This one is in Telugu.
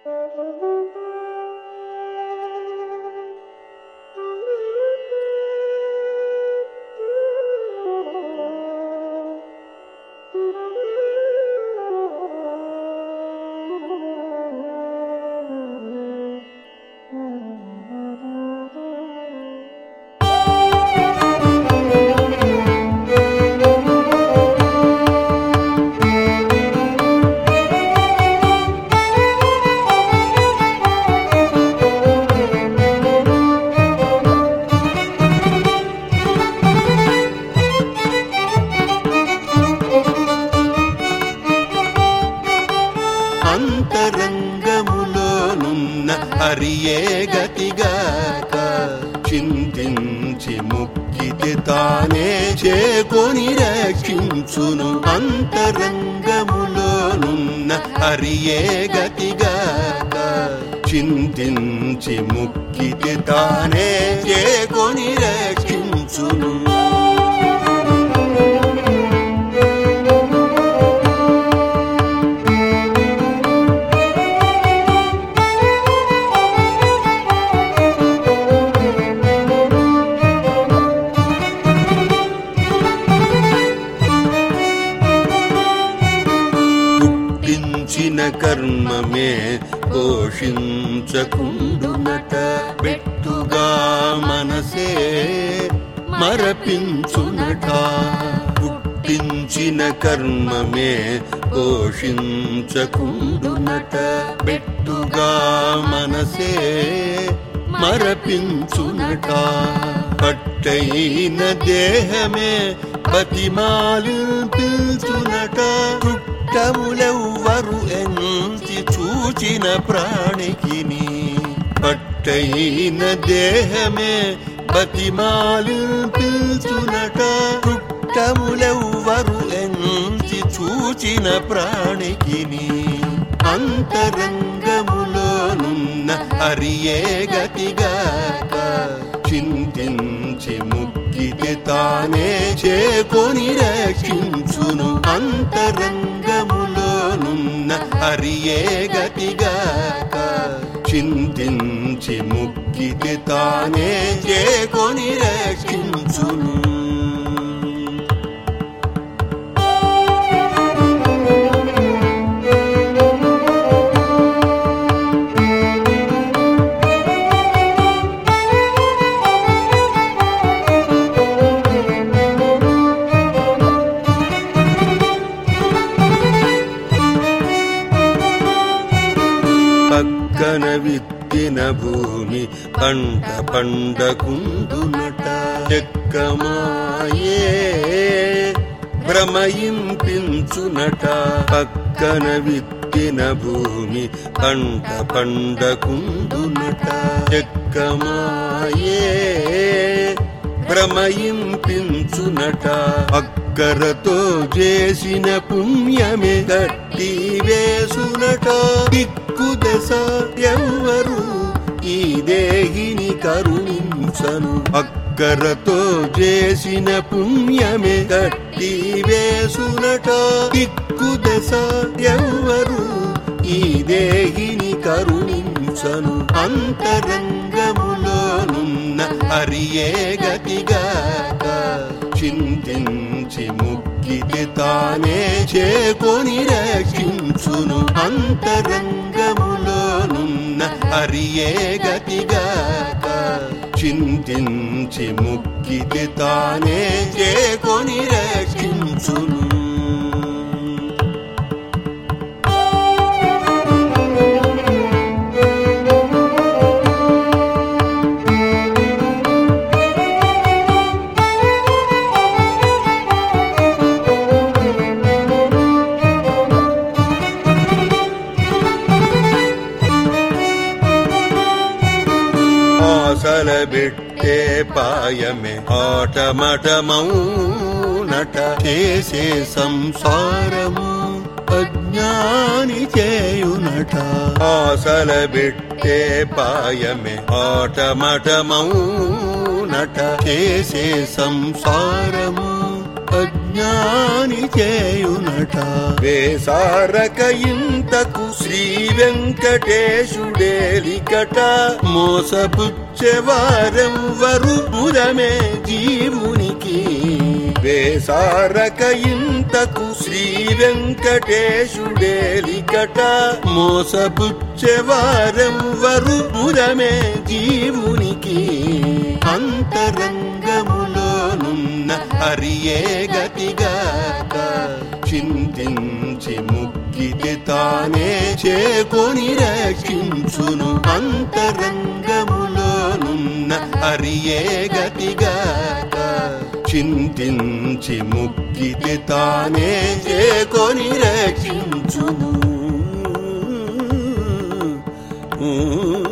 అంతరంగములోనున్న హరియే గతిగాక చింతించి ముక్కితి తానే చేకొని రక్షించును అంతరంగములోనున్న హరియే గతిగాక చింతించి ముక్కితి తానే చేకొని రక్షించును పుట్టించిన కర్మమే పోషించకుండునట పెట్టుగా మనసే మరపించునట పుట్టించిన కర్మమే పోషించకుండునట పెట్టుగా మనసే మరపించునట పట్టయిన దేహమే బతిమాలు పిల్చునట చుట్టములెవ్వరు ఎంచి చూచిన ప్రాణికిని పట్టయిన దేహమే బతిమాలు పిల్చునట చుట్టములెవ్వరు ఎంచి చూచిన ప్రాణికిని అంతరంగములోనున్న హరియే గతిగాక చింతించి ముక్కితి తానే చేకొని రక్షించును అంతరంగములోనున్న హరియే గతిగాక చింతించి ముక్కితి తానే చేకొని రక్షించును పక్కన విత్తిన భూమి పంట పండకుందునట చెక్కమాయే భ్రమయింపించునట పక్కన విత్తిన భూమి పంట పండకుందునట చెక్కమాయే భ్రమయింపించునట అక్కరతో చేసిన పుణ్యమే గట్టి వేసునట దిక్కు దశ ఎవ్వరు ఈ దేహిని కరుణించను అక్కరతో చేసిన పుణ్యమే గట్టి వేసునట దిక్కు దశ ఎవ్వరు ఈ దేహిని కరుణించను అంతరంగములోనున్న హరియే గతిగాక చింతించి ముక్కితి తానే చేకొని రక్షించును అంతరంగములోనున్న హరియే గతిగాక చింతించి ముక్కితి తానే చేకొని రక్షించును ఆశల బిట్టే పాయమే ఆటమటమౌనట చేసే సంసారము అజ్ఞాని చేయునట ఆశల బిట్టే పాయమే ఆటమటమౌనట చేసే సంసారము అజ్ఞాని అజ్ఞాని చేయునట వేసారక ఇంతకు శ్రీ వెంకటేశుడేలికట మోసపుచ్చెవారెవ్వరు పురమే జీవునికి వేసారక ఇంతకు శ్రీ వెంకటేశుడేలికట మోసపుచ్చెవారెవ్వరు పురమే జీవునికి అంతరంగములోనున్న హరియే గతిగాక చింతించి ముక్కితే తానే చేకొని రక్షించును అంతరంగములోనున్న హరియే గతిగాక చింతించి ముక్కితే తానే చేకొని రక్షించును